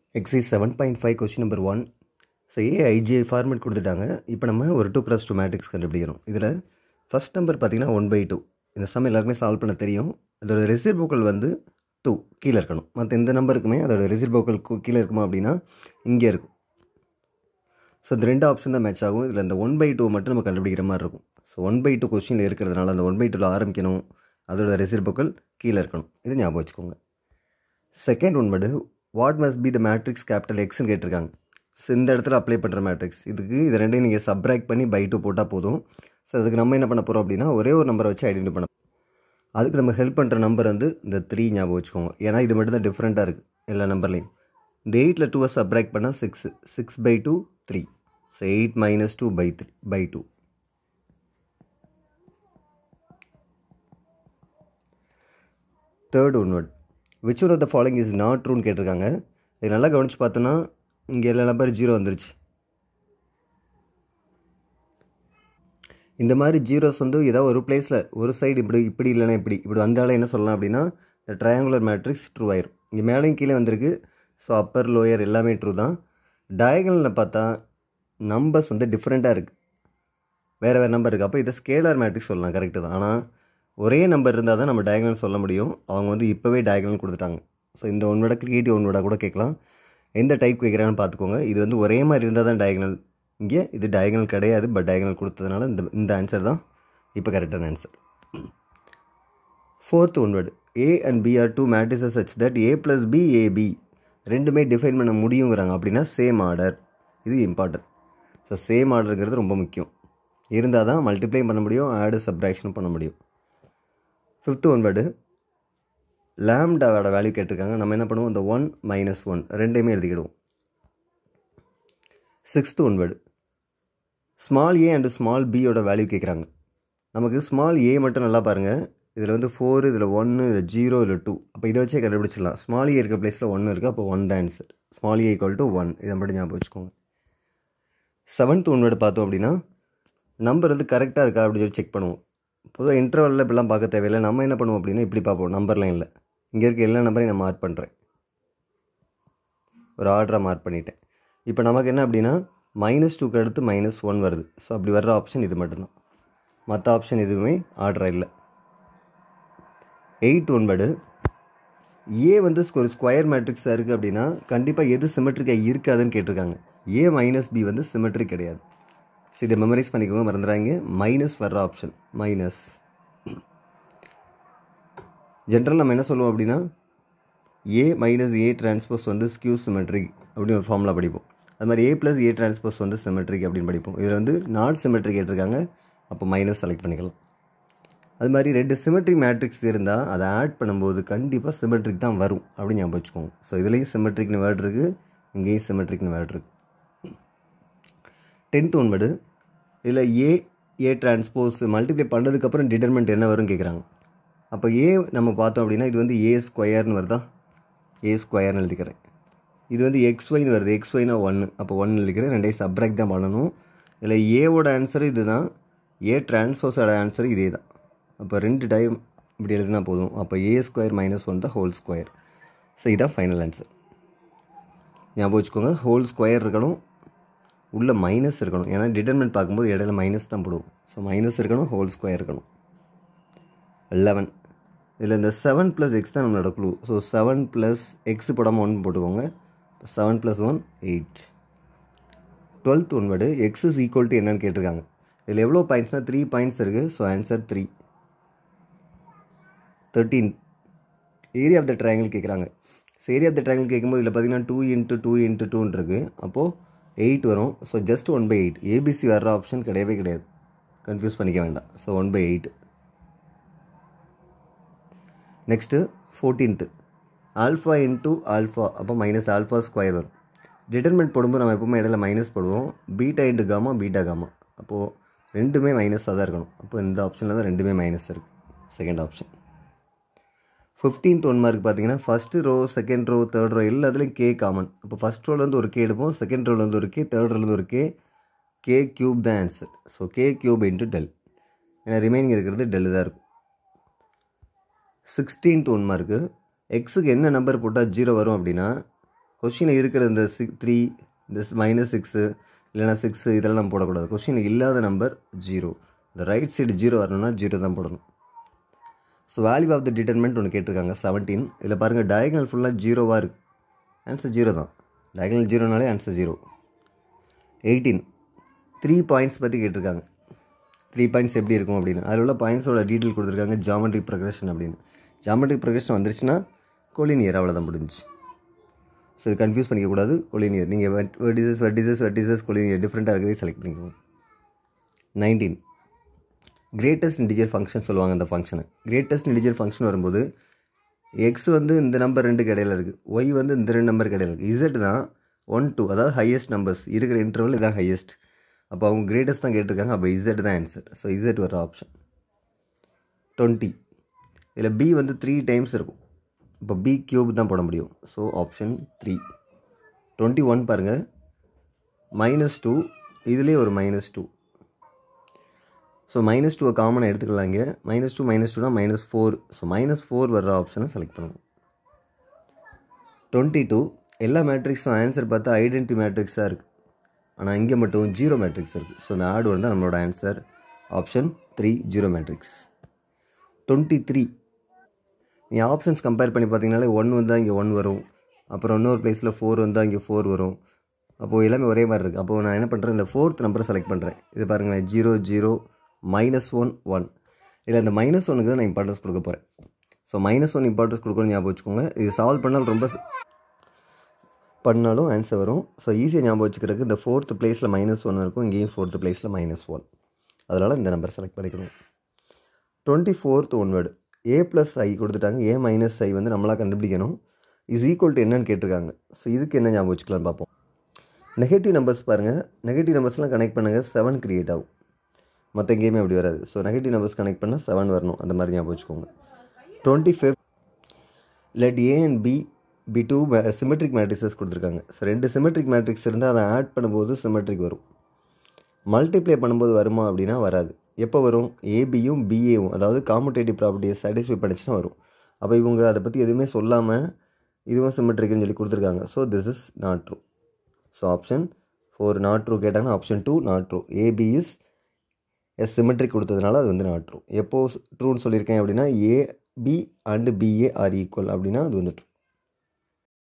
exercise seven point five question number one so ஏஐஜிஐ format கொடுத்துட்டாங்க இப்போ நம்ம ஒரு டூ கிராஸ் டூ மேட்ரிக்ஸ் கண்டுபிடிக்கிறோம் இதில் ஃபஸ்ட் நம்பர் பார்த்தீங்கன்னா ஒன் பை டூ இந்த சம் எல்லாருக்குமே சால்வ் பண்ண தெரியும் அதோட ரெசிர்போக்கல் வந்து டூ கீழே இருக்கணும் மற்ற எந்த நம்பருக்குமே அதோட ரெசிர்போக்கல் கீழே இருக்குமா அப்படின்னா இங்கே இருக்கும் ஸோ இந்த ரெண்டு ஆப்ஷன் தான் மேட்ச் ஆகும் இதில் இந்த ஒன் பை டூ மட்டும் நம்ம கண்டுபிடிக்கிற மாதிரி இருக்கும் ஸோ ஒன் பை டூ கொஸ்டினில் இருக்கிறதுனால அந்த ஒன் பை டூவில் ஆரம்பிக்கணும் அதோட ரெசிர்போக்கல் கீழே இருக்கணும் இது ஞாபகம் வச்சுக்கோங்க செகண்ட் ஒன் மட்டும் what must be the matrix capital எக்ஸ்னு கேட்டிருக்காங்க ஸோ இந்த இடத்துல அப்ளை பண்ணுற மேட்ரிக்ஸ் இதுக்கு இது ரெண்டையும் நீங்கள் சப்ராக்ட் பண்ணி பை டூ போட்டால் போதும் ஸோ அதுக்கு நம்ம என்ன பண்ண போகிறோம் அப்படின்னா ஒரே ஒரு நம்பரை வச்சு ஐடென்டி பண்ண அதுக்கு நம்ம ஹெல்ப் பண்ணுற நம்பர் வந்து இந்த த்ரீ ஞாபகம் வச்சுக்கோங்க ஏன்னா இது மட்டும் தான் டிஃப்ரெண்ட்டாக இருக்குது எல்லா நம்பர்லையும் இந்த எயிட்டில் டூவை சப்ராக்ட் பண்ணால் six six by two three so eight minus two by three by two third one word which one of the following is not ட்ரூன்னு கேட்டிருக்காங்க இது நல்லா கவனித்து பார்த்தோன்னா இங்கே எல்லா நம்பர் ஜீரோ வந்துருச்சு இந்த மாதிரி ஜீரோஸ் வந்து ஏதோ ஒரு பிளேஸில் ஒரு சைடு இப்படி இப்படி இல்லைன்னா இப்படி இப்படி வந்தாலும் என்ன சொல்லலாம் அப்படின்னா இந்த ட்ரையாங்குலர் மேட்ரிக்ஸ் ட்ரூ ஆயிரும் இங்கே மேலேயும் கீழே வந்திருக்கு ஸோ அப்பர் லோயர் எல்லாமே ட்ரூ தான் டயகனலில் பார்த்தா நம்பர்ஸ் வந்து டிஃப்ரெண்ட்டாக இருக்குது வேறு வேறு நம்பர் இருக்குது அப்போ இதை ஸ்கேலார் மேட்ரிக்ஸ் சொல்லலாம் கரெக்டு தான் ஆனால் ஒரே நம்பர் இருந்தால் தான் நம்ம டயகனல் சொல்ல முடியும் அவங்க வந்து இப்போவே டயகனல் கொடுத்துட்டாங்க ஸோ இந்த ஒன்னோட கிரியேட்டிவ் ஒன்னோட கூட கேட்கலாம் எந்த டைப் கேட்குறான்னு பார்த்துக்கோங்க இது வந்து ஒரே மாதிரி இருந்தால் தான் டயகனல் இங்கே இது டயகனல் கிடையாது பட் டயகனல் கொடுத்ததுனால இந்த இந்த ஆன்சர் தான் இப்போ கரெக்டான answer fourth one word A and B are two matrices such that A plus B AB ரெண்டுமே டிஃபைன் பண்ண முடியுங்கிறாங்க அப்படின்னா சேம் ஆர்டர் இது இம்பார்ட்டன்ட் ஸோ சேம் ஆர்டருங்கிறது ரொம்ப முக்கியம் இருந்தால் தான் மல்டிப்ளையும் பண்ண முடியும் ஆடு சப்ராக்ஷனும் பண்ண முடியும் ஃபிஃப்த்து ஒன்வேர்டு லேம்டாவோட வேல்யூ கேட்டிருக்காங்க நம்ம என்ன பண்ணுவோம் இந்த ஒன் மைனஸ் ஒன் ரெண்டையுமே எழுதிக்கிடுவோம் sixth one word small A and small பியோட வேல்யூ கேட்குறாங்க நமக்கு ஸ்மால் ஏ மட்டும் நல்லா பாருங்கள் இதில் வந்து ஃபோர் இதில் ஒன்று இதில் ஜீரோ இதில் டூ அப்போ இதை வச்சே கண்டுபிடிச்சிடலாம் ஸ்மால் ஏ இருக்க பிளேஸில் ஒன்று இருக்குது அப்போ ஒன் தான் answer small A equal to one இதை மட்டும் ஞாபகம் வச்சுக்கோங்க செவன்த் ஒன்வேர்டு பார்த்தோம் அப்படின்னா நம்பர் வந்து கரெக்டாக இருக்கா அப்படின்னு சொல்லி செக் பண்ணுவோம் பொதுவாக இன்டர்வலில் இப்படிலாம் பார்க்க தேவையில்லை நம்ம என்ன பண்ணுவோம் அப்படின்னா இப்படி பார்ப்போம் நம்பர் லைனில் இங்கே இருக்க எல்லா நம்பரையும் நான் மார்க் பண்ணுறேன் ஒரு ஆர்டராக மார்க் பண்ணிட்டேன் இப்போ நமக்கு என்ன அப்படின்னா மைனஸ் டூக்கு அடுத்து மைனஸ் ஒன் வருது ஸோ அப்படி வர்ற ஆப்ஷன் இது மட்டும்தான் மற்ற ஆப்ஷன் எதுவுமே ஆர்டராக இல்லை எயிட் ஒன்பது ஏ வந்து ஒரு ஸ்கொயர் மேட்ரிக்ஸாக இருக்குது அப்படின்னா கண்டிப்பாக எது சிமெட்ரிக்காக இருக்காதுன்னு கேட்டிருக்காங்க ஏ மைனஸ் பி வந்து சிமெட்ரிக் கிடையாது ஸோ இதை மெமரைஸ் பண்ணிக்கோங்க மறந்துடாங்க மைனஸ் வர்ற ஆப்ஷன் மைனஸ் ஜென்ரல் நம்ம என்ன சொல்லுவோம் அப்படின்னா ஏ மைனஸ் ஏ டிரான்ஸ்போஸ் வந்து ஸ்கியூ சிமெட்ரிக் அப்படின்னு ஒரு ஃபார்முலா படிப்போம் அது மாதிரி ஏ ப்ளஸ் ஏ டிரான்ஸ்போஸ் வந்து சிமெட்ரிக் அப்படின்னு படிப்போம் இதில் வந்து நாட் சிமெட்ரிக் கேட்டிருக்காங்க அப்போ மைனஸ் செலக்ட் பண்ணிக்கலாம் அது மாதிரி ரெண்டு சிமெட்ரிக் மேட்ரிக்ஸ் இருந்தால் அதை ஆட் பண்ணும்போது கண்டிப்பாக சிமெட்ரிக் தான் வரும் அப்படின்னு ஞாபகம் வச்சுக்கோங்க ஸோ இதுலேயும் சிமெட்ரிக்னு வேர்டு இருக்குது இங்கேயும் சிமெட்ரிக்னு வேர்டு இருக்குது டென்த் ஒன்பது இதில் ஏ ஏ டிரான்ஸ்போஸ் மல்டிப்ளை பண்ணதுக்கப்புறம் டிட்டர்மெண்ட் என்ன வரும்னு கேட்குறாங்க அப்போ ஏ நம்ம பார்த்தோம் அப்படின்னா இது வந்து ஏ ஸ்கொயர்னு வருதா ஏ ஸ்கொயர்னு எழுதிக்கிறேன் இது வந்து எக்ஸ் ஒய்னு வருது எக்ஸ் ஒய்னா ஒன்று அப்போ ஒன் எழுதிக்கிறேன் ரெண்டையும் சப்ராக்ட் தான் பண்ணணும் இதில் ஏவோட ஆன்சர் இது தான் ஏ டிரான்ஸ்போஸோட ஆன்சர் இதே தான் அப்போ ரெண்டு டைம் இப்படி எழுதினா போதும் அப்போ ஏ ஸ்கொயர் மைனஸ் ஒன் தான் ஹோல் ஸ்கொயர் ஸோ இதுதான் ஃபைனல் ஆன்சர் ஞாபகம் வச்சுக்கோங்க ஹோல் ஸ்கொயர் இருக்கணும் உள்ள மைனஸ் இருக்கணும் ஏன்னா டிட்டர்மெண்ட் பார்க்கும்போது இடையில மைனஸ் தான் போடுவோம் ஸோ மைனஸ் இருக்கணும் ஹோல் ஸ்கொயர் இருக்கணும் லெவன் இதில் இந்த செவன் ப்ளஸ் எக்ஸ் தான் நம்மளோட clue so seven plus X போடாமல் ஒன் போட்டுக்கோங்க seven plus one eight twelfth one word X is equal to என்னன்னு கேட்டிருக்காங்க இதில் எவ்வளோ பாயிண்ட்ஸ்னால் த்ரீ பாயிண்ட்ஸ் இருக்குது so answer three thirteen area of the triangle கேட்குறாங்க so area of the triangle கேட்கும்போது இதில் பார்த்தீங்கன்னா டூ இன்ட்டு டூ இன்ட்டு டூன்னு இருக்குது அப்போது எயிட் வரும் so just one by eight ABC வர்ற ஆப்ஷன் கிடையவே கிடையாது கன்ஃபியூஸ் பண்ணிக்க வேண்டாம் so one by eight next fourteenth alpha into alpha அப்போ மைனஸ் ஆல்ஃபா ஸ்கொயர் வரும் டிட்டர்மெண்ட் போடும்போது நம்ம எப்பவுமே இடையில மைனஸ் போடுவோம் beta into gamma beta gamma அப்போது ரெண்டுமே மைனஸாக தான் இருக்கணும் அப்போ இந்த ஆப்ஷனில் தான் ரெண்டுமே மைனஸ் இருக்குது second option fifteenth one mark பார்த்தீங்கன்னா first row second row third row எல்லாத்துலேயும் கே காமன் அப்போ ஃபஸ்ட் ரோலேருந்து ஒரு கே எடுப்போம் செகண்ட் ரோலேருந்து ஒரு கே தேர்ட் ரோலேருந்து ஒரு கே கே க்யூப் தான் answer so K cube into del ஏன்னா ரிமைனிங் இருக்கிறது டெல் தான் இருக்கும் சிக்ஸ்டீன்த் ஒன் மார்க்கு எக்ஸுக்கு என்ன நம்பர் போட்டால் ஜீரோ வரும் அப்படின்னா கொஷினில் இருக்கிற இந்த சிக் த்ரீ இந்த மைனஸ் சிக்ஸு இல்லைனா சிக்ஸு இதெல்லாம் நம்ம போடக்கூடாது கொஷினில் இல்லாத நம்பர் ஜீரோ இந்த ரைட் சைடு ஜீரோ வரணும்னா ஜீரோ தான் போடணும் so value of the determinant ஒன்று கேட்டிருக்காங்க செவன்டீன் இதில் பாருங்கள் டயகனல் ஃபுல்லாக ஜீரோவாக இருக்குது ஆன்சர் ஜீரோ தான் டயகனல் ஜீரோனாலே answer zero eighteen three points பற்றி கேட்டிருக்காங்க த்ரீ பாயிண்ட்ஸ் எப்படி இருக்கும் அப்படின்னு அதில் உள்ள பாயிண்ட்ஸோட டீட்டெயில் கொடுத்துருக்காங்க ஜாமெட்ரிக் ப்ரொக்ரெஷன் அப்படின்னு ஜாமெட்ரிக் ப்ரொக்ரெஷன் வந்துருச்சுன்னா கொலினியர் அவ்வளோதான் முடிஞ்சு ஸோ இது கன்ஃபியூஸ் பண்ணிக்கக்கூடாது கொலினியர் நீங்கள் வெர்டிசஸ் வெர்டிசஸ் வெர்டிசஸ் கொலினியர் டிஃப்ரெண்ட்டாக இருக்கிறதே செலக்ட் பண்ணிக்கோங்க நைன்டீன் கிரேட்டஸ்ட் இன்டிஜர் ஃபங்க்ஷன் சொல்லுவாங்க அந்த ஃபங்க்ஷனை கிரேட்டஸ்ட் இன்டிஜர் ஃபங்க்ஷன் வரும்போது எக்ஸ் வந்து இந்த நம்பர் ரெண்டுக்கு இடையில இருக்குது ஒய் வந்து இந்த ரெண்டு நம்பருக்கு இடையில இருக்குது இசட் தான் ஒன் டூ அதாவது ஹையஸ்ட் நம்பர்ஸ் இருக்கிற இன்டர்வல் இதான் ஹையஸ்ட் அப்போ அவங்க கிரேட்டஸ்ட் தான் கேட்டிருக்காங்க அப்போ இசட் தான் ஆன்சர் ஸோ இசட் வர ஆப்ஷன் டுவெண்ட்டி இதில் பி வந்து த்ரீ டைம்ஸ் இருக்கும் இப்போ பி கியூப் தான் போட முடியும் so option three twenty one பாருங்கள் மைனஸ் டூ இதுலேயே ஒரு மைனஸ் டூ ஸோ மைனஸ் டூவை காமனாக எடுத்துக்கலாம் இங்கே மைனஸ் டூ மைனஸ் டூனா minus four so minus four வர்ற ஆப்ஷனை செலக்ட் பண்ணுவோம் டுவெண்ட்டி டூ எல்லா மேட்ரிக்ஸும் ஆன்சர் பார்த்தா ஐடென்டி மேட்ரிக்ஸாக இருக்குது ஆனால் இங்கே மட்டும் ஜீரோ மேட்ரிக்ஸ் இருக்குது ஸோ இந்த ஆடு வந்து நம்மளோட answer option three zero matrix twenty three நீங்கள் ஆப்ஷன்ஸ் கம்பேர் பண்ணி பார்த்தீங்கனாலே ஒன் வந்தால் இங்கே ஒன் வரும் அப்புறம் இன்னொரு ப்ளேஸில் ஃபோர் வந்தால் இங்கே ஃபோர் வரும் அப்போது எல்லாமே ஒரே மாதிரி இருக்குது அப்போது நான் என்ன பண்ணுறேன் இந்த ஃபோர்த் நம்பரை செலக்ட் பண்ணுறேன் இது பாருங்களேன் zero zero minus one one இதில் இந்த மைனஸ் ஒனுக்கு தான் நான் இம்பார்ட்டன்ஸ் கொடுக்க போகிறேன் ஸோ மைனஸ் ஒன் இம்பார்ட்டன்ஸ் கொடுக்கணும்னு ஞாபகம் வச்சுக்கோங்க இது சால்வ் பண்ணால் ரொம்ப பண்ணாலும் ஆன்சர் வரும் ஸோ ஈஸியாக ஞாபகம் வச்சுக்கிறதுக்கு இந்த ஃபோர்த்து பிளேஸில் மைனஸ் ஒன் இருக்கும் இங்கேயும் ஃபோர்த்து பிளேஸில் மைனஸ் ஒன் அதனால் இந்த நம்பர் செலக்ட் பண்ணிக்கணும் twenty fourth one word A plus I கொடுத்துட்டாங்க ஏ மைனஸ் ஐ வந்து நம்மளாக கண்டுபிடிக்கணும் இஸ் ஈக்குவல் டு என்னன்னு கேட்டிருக்காங்க ஸோ இதுக்கு என்ன ஞாபகம் வச்சுக்கலாம்னு பார்ப்போம் நெகட்டிவ் நம்பர்ஸ் பாருங்கள் நெகட்டிவ் நம்பர்ஸ்லாம் கனெக்ட் பண்ணுங்கள் செவன் க்ரியேட் ஆகும் மற்ற எங்கேயுமே அப்படி வராது ஸோ நெகட்டிவ் நம்பர்ஸ் கனெக்ட் பண்ணால் செவன் வரணும் அந்த மாதிரி ஞாபகம் வச்சுக்கோங்க twenty fifth let A and B be two symmetric matrices கொடுத்துருக்காங்க ஸோ ரெண்டு சிமெட்ரிக் மேட்ரிக்ஸ் இருந்தால் அதை ஆட் பண்ணும்போது சிமெட்ரிக் வரும் மல்டிப்ளை பண்ணும்போது வருமா அப்படின்னா வராது எப்போ வரும் ஏபியும் பிஏவும் அதாவது காம்படேட்டிவ் ப்ராப்பர்ட்டியை சாட்டிஸ்ஃபை பண்ணிச்சுன்னா வரும் அப்போ இவங்க அதை பற்றி எதுவுமே சொல்லாமல் இதுவும் சிமெட்ரிக்னு சொல்லி கொடுத்துருக்காங்க so this is not true so option four not true கேட்டாங்கன்னா option two not true AB is is symmetric கொடுத்ததுனால அது வந்து நாட் ட்ரூ எப்போ ட்ரூன்னு சொல்லியிருக்கேன் அப்படின்னா A B and BA are equal அப்படின்னா அது வந்து ட்ரூ